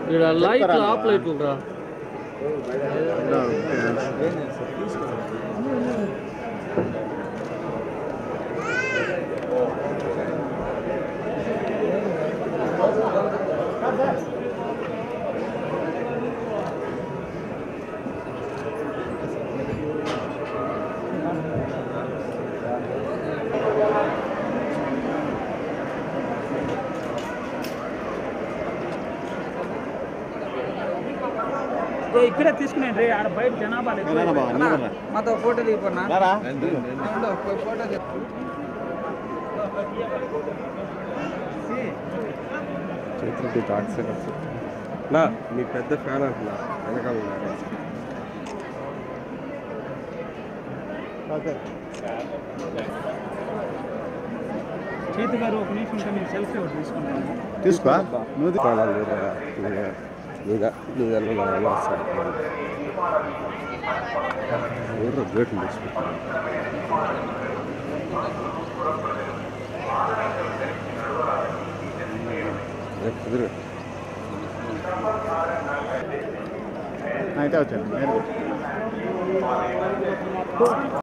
ఇక్కడ లైట్లు ఆఫ్ లైట్లు రా ఏ, ఇక్కడే తీసుకునేయండి ఆడ బయట జనాభా ఎక్కువ. అన్నా, మాతో ఫోటో దిగిపోనా ఫోటో చెప్పు చేతులకి డాట్స్ నా మీ పెద్ద ఫ్యాన్ అంటున్నా వెనకాల ఉన్నాడు. చేతి గారు ఒక నిమిషం ఉంటే నేను సెల్ఫీ ఒకటి తీసుకుంటాను తీసుకో నువ్వు తీ- ప్రాణాలు లేరా? నువ్వే- నువ్వే- నువ్వే వెళ్ళాలా? ఎలా వస్తావు? ఎవరో గేట్లు తీసుకుంటున్నారు రేపు కుదిరే అయితే వచ్చాను